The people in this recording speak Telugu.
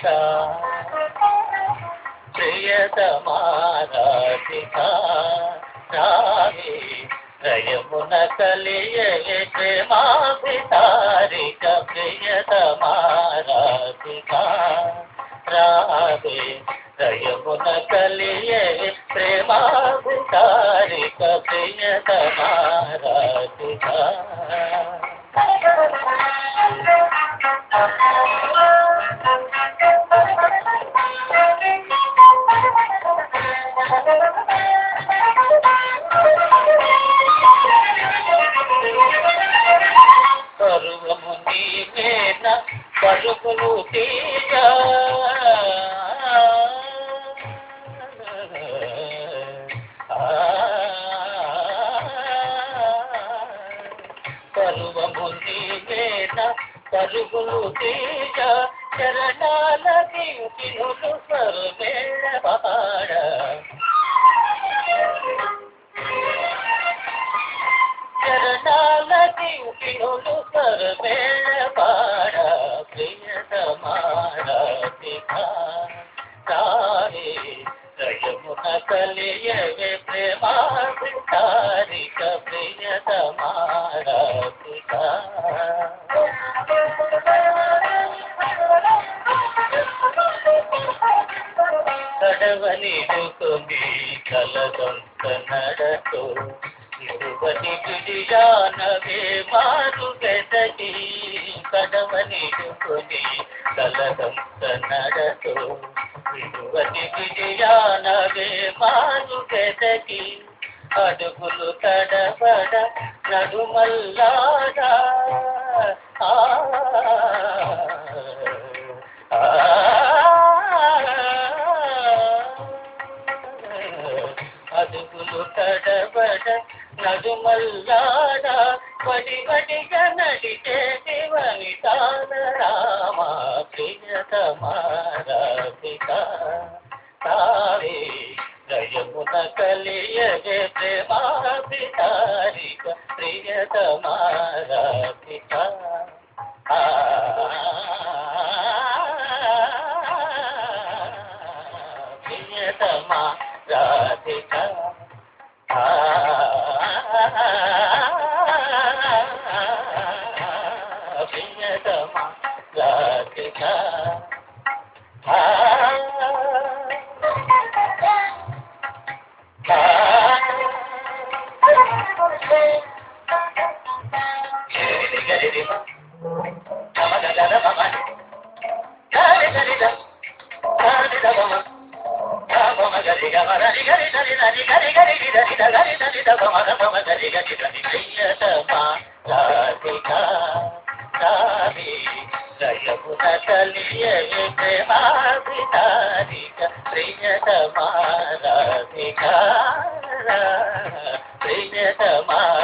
ప్రియతమా రాధికా రావే రయమున కలియే ప్రేమాభితారిక ప్రియతమా రాధికా రావే రయమున కలియే ప్రేమాభితారిక ప్రియతమా రాధికా పరువము నీవేన పరుగులు తీయ పరువము నీవేన పరుగులు తీయ చరణాల దింకినులు సర్వేళ పాడ చరణాల దింకినులు సర్వేళ పాడ ప్రియతమారాధిక తారే రయమున కలియవే ప్రేమాభితారిక ప్రియతమారాధిక కడవనిడుకుని కలదొంత నడతో ఇరువని విడియానవే మారు గెదటి కడవనిడుకుని కలదొంత నడతో ఇరువని విడియానవే మారు గెదటి అడుగులు తడబడ నడుమల్లాడా ఆ అదుగులు తడబడ నడుమల్లాడ వడి వడిగా నడిచే శివని తాన రామ ప్రియతమారాధిక తారే జయమున కలియగే ప్రేమాభితారిక ప్రియతమారాధిక ఆ ప్రియతమా రాధిక ఆ ప్రియతమా రాధిక ఆ ప్రియతమా